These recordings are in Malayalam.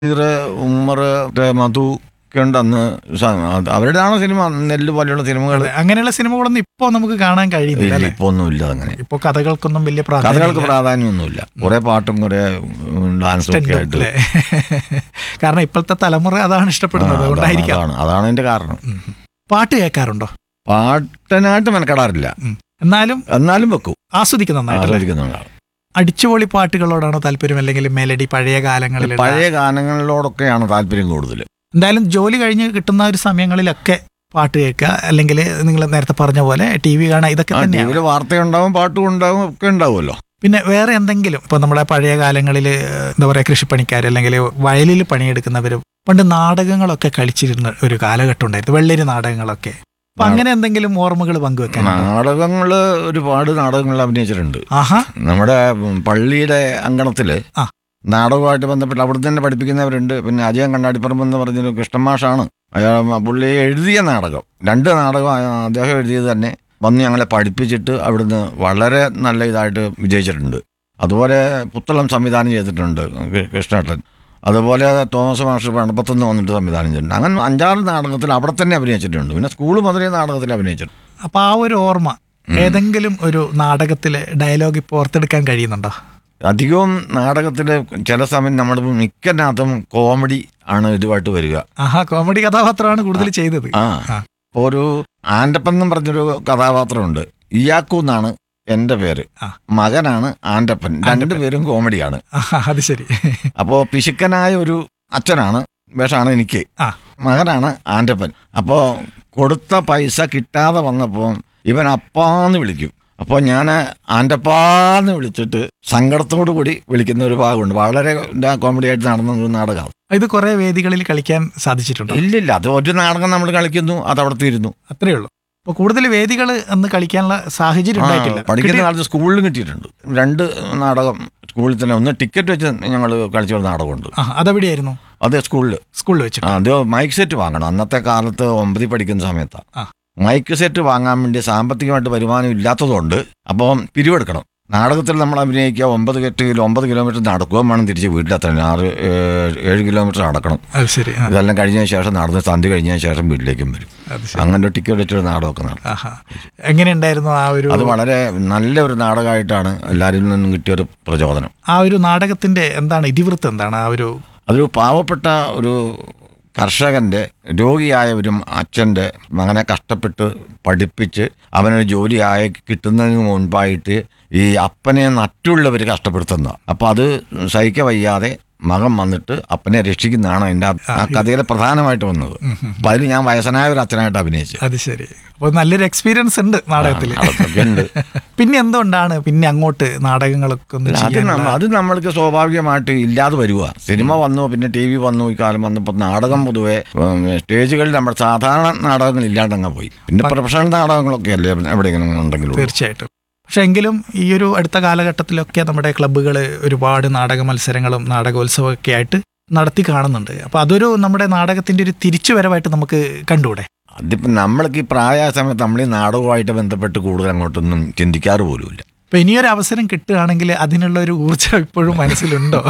ഇത് ഉമ്മർ മറ്റേ മധു ഒക്കെ ഉണ്ട് അന്ന് സ- അത് അവരുടെയാണ് സിനിമ നെല്ല് പോലെയുള്ള സിനിമകൾ അതെ, അങ്ങനെയുള്ള സിനിമകളൊന്നും ഇപ്പോ നമുക്ക് കാണാൻ കഴിയുന്നില്ല അല്ലേ ഇപ്പൊ ഒന്നും ഇല്ല അങ്ങനെ ഇപ്പൊ കഥകൾക്കൊന്നും വലിയ കഥകൾക്ക് പ്രാധാന്യം പ്രാധാന്യമൊന്നുമില്ല കുറെ പാട്ടും കുറെ ഡാൻസും ഒക്കെ ആയിട്ട് അല്ലേ കാരണം ഇപ്പോഴത്തെ തലമുറ അതാണ് ആ, ഇഷ്ടപ്പെടുന്നത് അതാണ് അതുകൊണ്ടായിരിക്കാം അതാണ് അതാണ് അതിന്റെ കാരണം ഉം. പാട്ട് കേൾക്കാറുണ്ടോ പാട്ടിനായിട്ട് മെനക്കെടാറില്ല ഉം. എന്നാലും എന്നാലും വെക്കും ആസ്വദിക്കും നന്നായിട്ട് ആസ്വദിക്കുന്നുണ്ടാവും അടിച്ചുപൊളി പാട്ടുകളോടാണോ താല്പര്യം അല്ലെങ്കിൽ മെലഡി പഴയ കാലങ്ങളിൽ പഴയ ഗാനങ്ങളിലോടൊക്കെയാണ് താല്പര്യം കൂടുതൽ എന്തായാലും ജോലി കഴിഞ്ഞ് കിട്ടുന്ന ഒരു സമയങ്ങളിലൊക്കെ പാട്ട് കേൾക്കുക അല്ലെങ്കിൽ നിങ്ങൾ നേരത്തെ പറഞ്ഞ പോലെ ടി വി കാണുക ഇതൊക്കെ ടി തന്നെയാണ് വിയിൽ വാർത്തയുണ്ടാവും പാട്ടും ഉണ്ടാവും ഒക്കെ ഉണ്ടാവുമല്ലോ പിന്നെ വേറെ എന്തെങ്കിലും ഇപ്പൊ നമ്മുടെ പഴയ കാലങ്ങളിൽ എന്താ പറയാ കൃഷിപ്പണിക്കാർ അല്ലെങ്കിൽ വയലിൽ പണിയെടുക്കുന്നവർ പണ്ട് നാടകങ്ങളൊക്കെ കളിച്ചിരുന്ന ഒരു കാലഘട്ടം ഉണ്ടായിരുന്നു വെള്ളരി നാടകങ്ങളൊക്കെ അപ്പൊ അങ്ങനെ എന്തെങ്കിലും ഓർമ്മകൾ പങ്കുവെക്കാൻ നാടകങ്ങള് ഒരുപാട് നാടകങ്ങളിൽ അഭിനയിച്ചിട്ടുണ്ട് ആഹാ നമ്മുടെ ഉം, പള്ളിയുടെ അങ്കണത്തില് ആ. നാടകമായിട്ട് ബന്ധപ്പെട്ട് അവിടെ തന്നെ പഠിപ്പിക്കുന്നവരുണ്ട് പിന്നെ അജയൻ കണ്ണാടിപ്പറമ്പ് എന്ന് പറഞ്ഞൊരു കൃഷ്ണമാഷാണ് അയാൾ പുള്ളി എഴുതിയ നാടകം രണ്ട് നാടകം ആ- അദ്ദേഹം എഴുതിയത് തന്നെ വന്ന് ഞങ്ങളെ പഠിപ്പിച്ചിട്ട് അവിടുന്ന് വളരെ നല്ല ഇതായിട്ട് വിജയിച്ചിട്ടുണ്ട് അതുപോലെ പുത്തളം സംവിധാനം ചെയ്തിട്ടുണ്ട് കൃ- കൃഷ്ണേട്ടൻ അതുപോലെ തോമസ് മാസ്റ്റർ പണപ്പത്തുനിന്ന് വന്നിട്ട് സംവിധാനം ചെയ്തിട്ടുണ്ട് അങ്ങനെ അഞ്ചാറ് നാടകത്തിൽ അവിടെ തന്നെ അഭിനയിച്ചിട്ടുണ്ട് പിന്നെ സ്കൂൾ മുതലേ നാടകത്തിൽ അഭിനയിച്ചിട്ടുണ്ട് അപ്പൊ ആ ഒരു ഓർമ്മ ഏതെങ്കിലും ഒരു നാടകത്തിലെ ഡയലോഗ് ഇപ്പോൾ ഓർത്തെടുക്കാൻ കഴിയുന്നുണ്ടോ അധികവും നാടകത്തിൽ ചില സമയം നമ്മുടെ മിക്കതിനകത്തും കോമഡി ആണ് ഇതുമായിട്ട് വരിക ആഹാ കോമഡി കഥാപാത്രമാണ് കൂടുതൽ ചെയ്തത് ആ ആ. ഇപ്പൊ ഒരു ആൻറ്റപ്പൻ എന്നും പറഞ്ഞൊരു കഥാപാത്രമുണ്ട് ഇയാക്കു എന്നാണ് എൻ്റെ പേര് ആ. മകനാണ് ആൻറ്റപ്പൻ രണ്ടുപേരും കോമഡിയാണ് ആഹാ, അത് ശരി അപ്പോൾ പിശുക്കനായ ഒരു അച്ഛനാണ് വേഷമാണ് എനിക്ക് ആ. മകനാണ് ആൻറ്റപ്പൻ അപ്പോൾ കൊടുത്ത പൈസ കിട്ടാതെ വന്നപ്പോൾ ഇവൻ അപ്പാന്ന് വിളിക്കും അപ്പോൾ ഞാൻ ആൻറ്റപ്പാന്ന് വിളിച്ചിട്ട് സങ്കടത്തോടു കൂടി വിളിക്കുന്ന ഒരു ഭാഗമുണ്ട് വളരെ കോമഡി ആയിട്ട് നടന്ന ഒരു നാടകമാണ് ഇത് കുറെ വേദികളിൽ കളിക്കാൻ സാധിച്ചിട്ടുണ്ടോ ഇല്ലില്ല അത് ഒരു നാടകം നമ്മൾ കളിക്കുന്നു അത് അവിടെ തീരുന്നു അത്രേ ഉള്ളൂ അപ്പൊ കൂടുതൽ വേദികൾ അന്ന് കളിക്കാനുള്ള സാഹചര്യം ആ, ഉണ്ടായിട്ടില്ല പഠിക്കുന്ന കിട്ടി- കാലത്ത് സ്കൂളിലും കിട്ടിയിട്ടുണ്ട് രണ്ട് നാടകം സ്കൂളിൽ തന്നെ ഒന്ന് ടിക്കറ്റ് വെച്ച് ഞങ്ങൾ കളിച്ച ഒരു നാടകമുണ്ട് ആ, അതെവിടെയായിരുന്നു അത് സ്കൂളിൽ സ്കൂളിൽ വെച്ചിട്ട് അത് മൈക്ക് സെറ്റ് വാങ്ങണം അന്നത്തെ കാലത്ത് ഒമ്പതിൽ പഠിക്കുന്ന സമയത്താണ് ആ. മൈക്ക് സെറ്റ് വാങ്ങാൻ വേണ്ടി സാമ്പത്തികമായിട്ട് വരുമാനം ഇല്ലാത്തതുകൊണ്ട് അപ്പം പിരിവെടുക്കണം നാടകത്തിൽ നമ്മൾ അഭിനയിക്കുക ഒമ്പത് കിലോ ഒമ്പത് കിലോമീറ്റർ നടക്കുകയും വേണം തിരിച്ച് വീട്ടിലെത്താൻ ആറ് ഏഴ് ഏഴ് കിലോമീറ്റർ നടക്കണം അത് ശരി ആ, ഇതെല്ലാം കഴിഞ്ഞതിന് ശേഷം നടന്ന് സന്ധ്യ കഴിഞ്ഞതിന് ശേഷം വീട്ടിലേക്കും വരും അത് ശരി അങ്ങനെ ഒരു ടിക്കറ്റ് വെച്ചൊരു നാടകമൊക്കെ നടക്കും ആഹാ എങ്ങനെയുണ്ടായിരുന്നു ആ ഒരു അത് വളരെ നല്ല ഒരു നാടകമായിട്ടാണ് എല്ലാവരിൽ നിന്നും കിട്ടിയൊരു പ്രചോദനം ആ ഒരു നാടകത്തിന്റെ എന്താണ് ഇതിവൃത്തം എന്താണ് ആ ഒരു അതൊരു പാവപ്പെട്ട ഒരു കർഷകന്റെ രോഗിയായ ഒരു അച്ഛൻ്റെ മകനെ കഷ്ടപ്പെട്ട് പഠിപ്പിച്ച് അവനൊരു ജോലിയായി കിട്ടുന്നതിന് മുൻപായിട്ട് ഈ അപ്പനെ മറ്റുള്ളവർ കഷ്ടപ്പെടുത്തുന്ന അപ്പം അത് സഹിക്ക വയ്യാതെ മകൻ വന്നിട്ട് അപ്പനെ രക്ഷിക്കുന്നതാണ് അതിൻ്റെ ആ കഥയിലെ പ്രധാനമായിട്ട് വന്നത് അപ്പം അതിൽ ഞാൻ വയസ്സനായ ഒരു അച്ഛനായിട്ട് അഭിനയിച്ചു അത് ശരി അപ്പൊ നല്ലൊരു എക്സ്പീരിയൻസ് ഉണ്ട് നാടകത്തിൽ അതൊക്കെ ഉണ്ട് പിന്നെ എന്തുകൊണ്ടാണ് പിന്നെ അങ്ങോട്ട് നാടകങ്ങളൊക്കെ ഒന്ന് അത് ചെയ്യാൻ നമ്മ- അത് നമ്മൾക്ക് സ്വാഭാവികമായിട്ട് ഇല്ലാതെ വരുക സിനിമ വന്നു പിന്നെ ടി വി വന്നു ഈ കാലം വന്നപ്പോൾ നാടകം പൊതുവെ ഉം, സ്റ്റേജുകളിൽ നമ്മുടെ സാധാരണ നാടകങ്ങൾ ഇല്ലാണ്ടങ്ങ് പോയി പിന്നെ പ്രൊഫഷണൽ നാടകങ്ങളൊക്കെ അല്ലേ എവിടെയെങ്കിലും ഉണ്ടെങ്കിലും തീർച്ചയായിട്ടും പക്ഷെ എങ്കിലും ഈ ഒരു അടുത്ത കാലഘട്ടത്തിലൊക്കെ നമ്മുടെ ക്ലബ്ബുകൾ ഒരുപാട് നാടക മത്സരങ്ങളും നാടകോത്സവമൊക്കെ ആയിട്ട് നടത്തി കാണുന്നുണ്ട് അപ്പൊ അതൊരു നമ്മുടെ നാടകത്തിന്റെ ഒരു തിരിച്ചുവരവായിട്ട് നമുക്ക് കണ്ടുകൂടെ അതിപ്പം നമ്മൾക്ക് ഈ പ്രായ സമയത്ത് നമ്മൾ ഈ നാടകവുമായിട്ട് ബന്ധപ്പെട്ട് കൂടുതൽ അങ്ങോട്ടൊന്നും ചിന്തിക്കാറ് പോലുമില്ല അപ്പൊ ഇനിയൊരു അവസരം കിട്ടുകയാണെങ്കിൽ അതിനുള്ള ഒരു ഊർജ്ജം ഇപ്പോഴും മനസ്സിലുണ്ടോ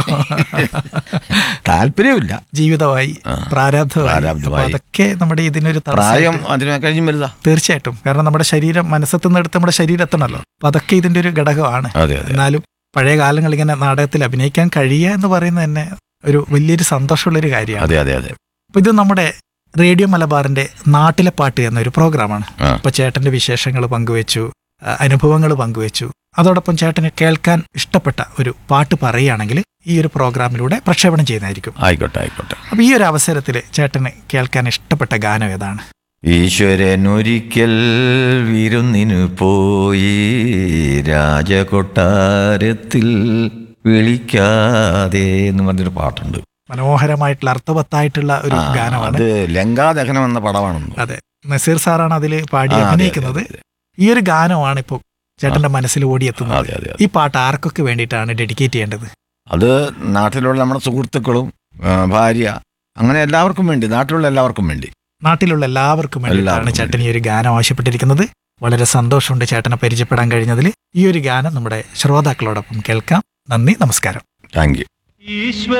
താല്പര്യമില്ല ജീവിതമായി ആ. പ്രാരാബ്ധമായി പ്രാരാബ്ധമായി. അപ്പൊ അതൊക്കെ നമ്മുടെ ഇതിനൊരു പ്രായം തടസ്സമായിട്ട് അതിനെ കഴിഞ്ഞും വലുതാ തീർച്ചയായിട്ടും കാരണം നമ്മുടെ ശരീരം മനസ്സെത്തുന്നിടത്ത് നമ്മുടെ ശരീരം എത്തണമല്ലോ അപ്പൊ അതൊക്കെ ഇതിന്റെ ഒരു ഘടകമാണ് അതെ അതെ എന്നാലും പഴയ കാലങ്ങൾ ഇങ്ങനെ നാടകത്തിൽ അഭിനയിക്കാൻ കഴിയുക എന്ന് പറയുന്നത് തന്നെ ഒരു വലിയൊരു സന്തോഷമുള്ളൊരു കാര്യമാണ് അതെ അതെ അതെ അപ്പൊ ഇത് നമ്മുടെ റേഡിയോ മലബാറിന്റെ നാട്ടിലെ പാട്ട് എന്നൊരു പ്രോഗ്രാമാണ് ആ. അപ്പൊ ചേട്ടന്റെ വിശേഷങ്ങൾ പങ്കുവെച്ചു അനുഭവങ്ങൾ പങ്കുവെച്ചു അതോടൊപ്പം ചേട്ടന് കേൾക്കാൻ ഇഷ്ടപ്പെട്ട ഒരു പാട്ട് പറയുകയാണെങ്കിൽ ഈ ഒരു പ്രോഗ്രാമിലൂടെ പ്രക്ഷേപണം ചെയ്യുന്നതായിരിക്കും ആയിക്കോട്ടെ ആയിക്കോട്ടെ അപ്പൊ ഈ ഒരു അവസരത്തിൽ ചേട്ടന് കേൾക്കാൻ ഇഷ്ടപ്പെട്ട ഗാനം ഏതാണ് ഈശ്വരനൊരിക്കൽ വിരുന്നിനു പോയി രാജകൊട്ടാരത്തിൽ വിളിക്കാതെ എന്ന് പറഞ്ഞൊരു പാട്ടുണ്ട് മനോഹരമായിട്ടുള്ള അർത്ഥവത്തായിട്ടുള്ള ഒരു ആ, ഗാനമാണ് അത് ലങ്കാദഹനം എന്ന പടമാണെന്ന് അതെ നസീർ സാറാണ് അതിൽ പാടി ആ, അതെ, അഭിനയിക്കുന്നത് അതെ, ഈ ഒരു ഗാനമാണ് ഇപ്പോൾ ചേട്ടന്റെ മനസ്സിൽ ഓടിയെത്തുന്നത് അതെ അതെ അതെ ഈ പാട്ട് ആർക്കൊക്കെ വേണ്ടിയിട്ടാണ് ഡെഡിക്കേറ്റ് ചെയ്യേണ്ടത് അത് നാട്ടിലുള്ള നമ്മുടെ സുഹൃത്തുക്കളും ആ, ഭാര്യ അങ്ങനെ എല്ലാവർക്കും വേണ്ടി നാട്ടിലുള്ള എല്ലാവർക്കും വേണ്ടി നാട്ടിലുള്ള എല്ലാവർക്കും വേണ്ടിയിട്ടാണ് എല്ലാവർക്കും ചേട്ടൻ ഈ ഒരു ഗാനം ആവശ്യപ്പെട്ടിരിക്കുന്നത് വളരെ സന്തോഷമുണ്ട് ചേട്ടനെ പരിചയപ്പെടാൻ കഴിഞ്ഞതിൽ ഈ ഒരു ഗാനം നമ്മുടെ ശ്രോതാക്കളോടൊപ്പം കേൾക്കാം നന്ദി നമസ്കാരം താങ്ക് യു ഈശ്വര